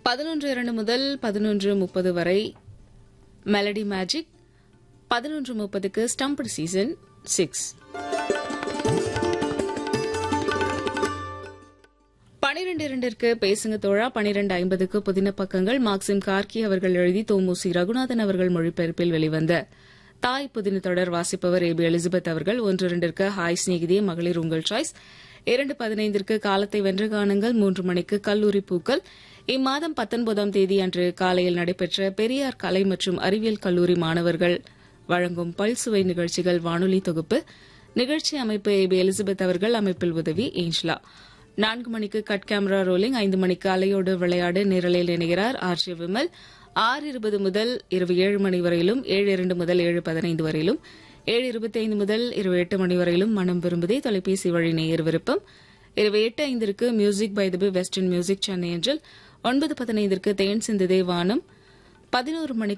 பதினொன்று இரண்டு முதல் பதினொன்று முப்பது வரை மெலடி மேஜிக் பதினொன்று முப்பதுக்கு ஸ்டம்பட் சீசன் சிக்ஸ் பனிரெண்டு இரண்டிற்கு பேசுங்க தோழா பனிரெண்டு ஐம்பதுக்கு புதின பக்கங்கள் மார்க்சிம் கார்கி அவர்கள் எழுதி தோமுசி ரகுநாதன் அவர்கள் மொழிபெயர்ப்பில் வெளிவந்த தாய் புதின தொடர் வாசிப்பவர் ஏபி எலிசபெத் அவர்கள் ஒன்று இரண்டிற்கு ஹாய் சிநேகிதே மகளிர் உங்கள் சாய்ஸ் இரண்டு பதினைந்திற்கு காலத்தை வென்ற காணுங்கள் மூன்று மணிக்கு கல்லூரி பூக்கள் இம்மாதம் பத்தொன்பதாம் தேதி அன்று காலையில் நடைபெற்ற பெரியார் கலை மற்றும் அறிவியல் கல்லூரி மாணவர்கள் வழங்கும் பல்சுவை நிகழ்ச்சிகள் வானொலி தொகுப்பு நிகழ்ச்சி அமைப்பு ஏபி எலிசபெத் அவர்கள் அமைப்பில் உதவி ஏஞ்சலா நான்கு மணிக்கு கட் கேமரா ரோலிங் ஐந்து மணிக்கு அலையோடு விளையாடு நிரலில் இணைகிறார் ஆர் ஜே விமல் ஆறு இருபது முதல் இரவு ஏழு மணி வரையிலும் ஏழு இரண்டு முதல் ஏழு பதினைந்து வரையிலும் ஏழு இருபத்தி ஐந்து முதல் இரவு எட்டு மணி வரையிலும் மனம் விரும்புதே தொலைபேசி வழி நேயர் விருப்பம் இரவு எட்டு ஐந்திற்கு music by the by western music Chennai என்றில் ஒன்பது பதினைந்திற்கு தேன் சிந்துதே வானம் பதினோரு மணிக்கு